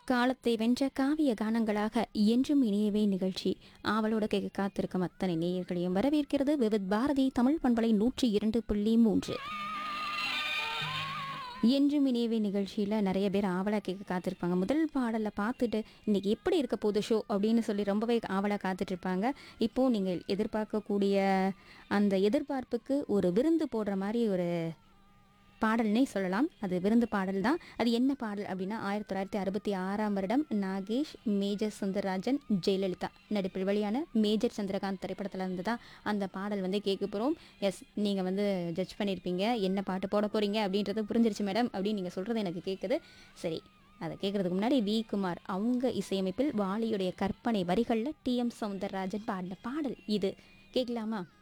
காலத்தை வென்ற காவிய கானங்களாக என்றும் இணையவே நிகழ்ச்சி ஆவலோட கேட்க காத்திருக்கும் அத்தனை நேயர்களையும் வரவேற்கிறது விவித் பாரதி தமிழ் பண்பலை நூற்றி இரண்டு புள்ளி மூன்று என்றும் இணையவே நிகழ்ச்சியில் நிறைய பேர் ஆவலாக கேட்க காத்திருப்பாங்க முதல் பாடலை பார்த்துட்டு இன்னைக்கு எப்படி இருக்க போகுது ஷோ அப்படின்னு சொல்லி ரொம்பவே ஆவலாக காத்துட்டு இருப்பாங்க இப்போது நீங்கள் எதிர்பார்க்கக்கூடிய அந்த எதிர்பார்ப்புக்கு ஒரு விருந்து போடுற மாதிரி ஒரு பாடல்னே சொல்லலாம் அது விருந்து பாடல் தான் அது என்ன பாடல் அப்படின்னா ஆயிரத்தி தொள்ளாயிரத்தி அறுபத்தி ஆறாம் வருடம் நாகேஷ் மேஜர் சுந்தரராஜன் ஜெயலலிதா நடிப்பில் வெளியான மேஜர் சந்திரகாந்த் திரைப்படத்தில் இருந்து தான் அந்த பாடல் வந்து கேட்க போகிறோம் எஸ் நீங்கள் வந்து ஜட்ஜ் பண்ணியிருப்பீங்க என்ன பாட்டு போட போகிறீங்க அப்படின்றது புரிஞ்சிருச்சு மேடம் அப்படின்னு நீங்கள் சொல்கிறது எனக்கு கேட்குது சரி அதை கேட்குறதுக்கு முன்னாடி வி குமார் அவங்க இசையமைப்பில் வாலியுடைய கற்பனை வரிகளில் டி எம் சவுந்தரராஜன் பாடின பாடல் இது கேட்கலாமா